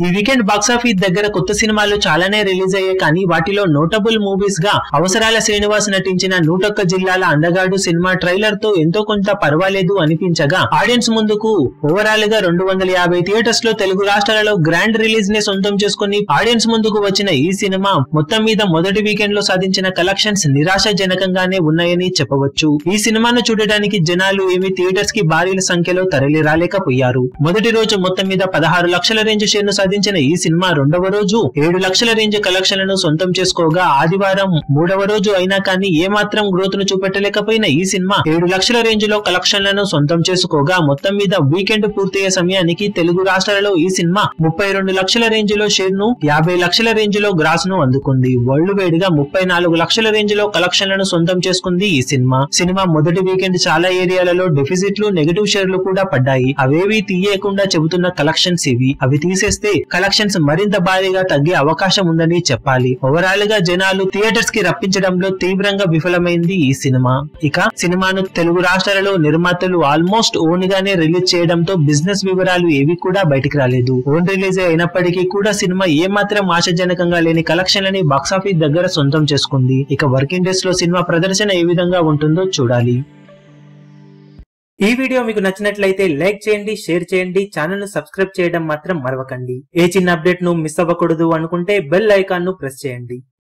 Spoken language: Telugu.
ఈ వీకెండ్ బాక్సాఫీస్ దగ్గర కొత్త సినిమాలు చాలానే రిలీజ్ అయ్యాయి కానీ వాటిలో నోటబుల్ మూవీస్ గా అవసరాల శ్రీనివాస్ నటించిన నూటొక్క జిల్లాల అందగాడు సినిమా ట్రైలర్ తో ఎంతో కొంత పర్వాలేదు అనిపించగా ఆడియన్స్ ముందుకు ఓవరాల్ గా రెండు వందల యాభై థియేటర్స్ లో తెలుగు రాష్ట్రాలలో గ్రాండ్ రిలీజ్ ని సొంతం చేసుకుని ఆడియన్స్ ముందుకు వచ్చిన ఈ సినిమా మొత్తం మీద మొదటి వీకెండ్ లో సాధించిన కలెక్షన్స్ నిరాశాజనకంగానే ఉన్నాయని చెప్పవచ్చు ఈ సినిమాను చూడడానికి జనాలు ఏమి థియేటర్స్ కి భారీ సంఖ్యలో తరలి రాలేకపోయారు మొదటి రోజు మొత్తం మీద పదహారు లక్షల రేంజ్ షేర్ ను సాధించిన ఈ సినిమా రెండవ రోజు ఏడు లక్షల రేంజ్ కలెక్షన్లను సొంతం చేసుకోగా ఆదివారం మూడవ రోజు అయినా కానీ ఏమాత్రం గ్రోత్ ను చూపెట్టలేకపోయిన ఈ సినిమా ఏడు లక్షల రేంజ్ లో కలెక్షన్లను సొంతం చేసుకోగా మొత్తం మీద వీకెండ్ పూర్తయ్యే సమయానికి తెలుగు రాష్ట్రాలలో ఈ సినిమా ముప్పై రెండు లక్షల రేంజ్ లో షేర్ ను యాభై లక్షల రేంజ్ లో గ్రాస్ ను అందుకుంది వరల్డ్ వైడ్ గా ముప్పై నాలుగు లక్షల రేంజ్ లో కలెక్షన్లను సొంతం చేసుకుంది ఈ సినిమా సినిమా మొదటి వీకెండ్ చాలా ఏరియాలలో డెఫిసిట్లు నెగటివ్ షేర్లు కూడా పడ్డాయి అవేవి తీయకుండా చెబుతున్న కలెక్షన్స్ ఇవి అవి తీసేస్తే కలెక్షన్స్ మరింత భారీగా తగ్గే అవకాశం ఉందని చెప్పాలి ఓవరాల్ గా జనాలు థియేటర్స్ కి రప్పించడంలో తీవ్రంగా విఫలమైంది ఈ సినిమా ఇక సినిమాను తెలుగు రాష్ట్రాలలో నిర్మాతలు ఆల్మోస్ట్ ఓన్ గానే రిలీజ్ చేయడంతో బిజినెస్ వివరాలు ఏవి కూడా బయటికి రాలేదు ఓన్ రిలీజ్ అయినప్పటికీ కూడా సినిమా ఏమాత్రం ఆశాజనకంగా లేని కలెక్షన్లని బాక్సాఫీస్ దగ్గర సొంతం చేసుకుంది ఇక వర్కింగ్ డేస్ లో సినిమా ప్రదర్శన ఏ విధంగా ఉంటుందో చూడాలి ఈ వీడియో మీకు నచ్చినట్లయితే లైక్ చేయండి షేర్ చేయండి ఛానల్ ను సబ్స్క్రైబ్ చేయడం మాత్రం మరవకండి ఏ చిన్న అప్డేట్ ను మిస్ అవ్వకూడదు అనుకుంటే బెల్ ఐకాన్ ను ప్రెస్ చేయండి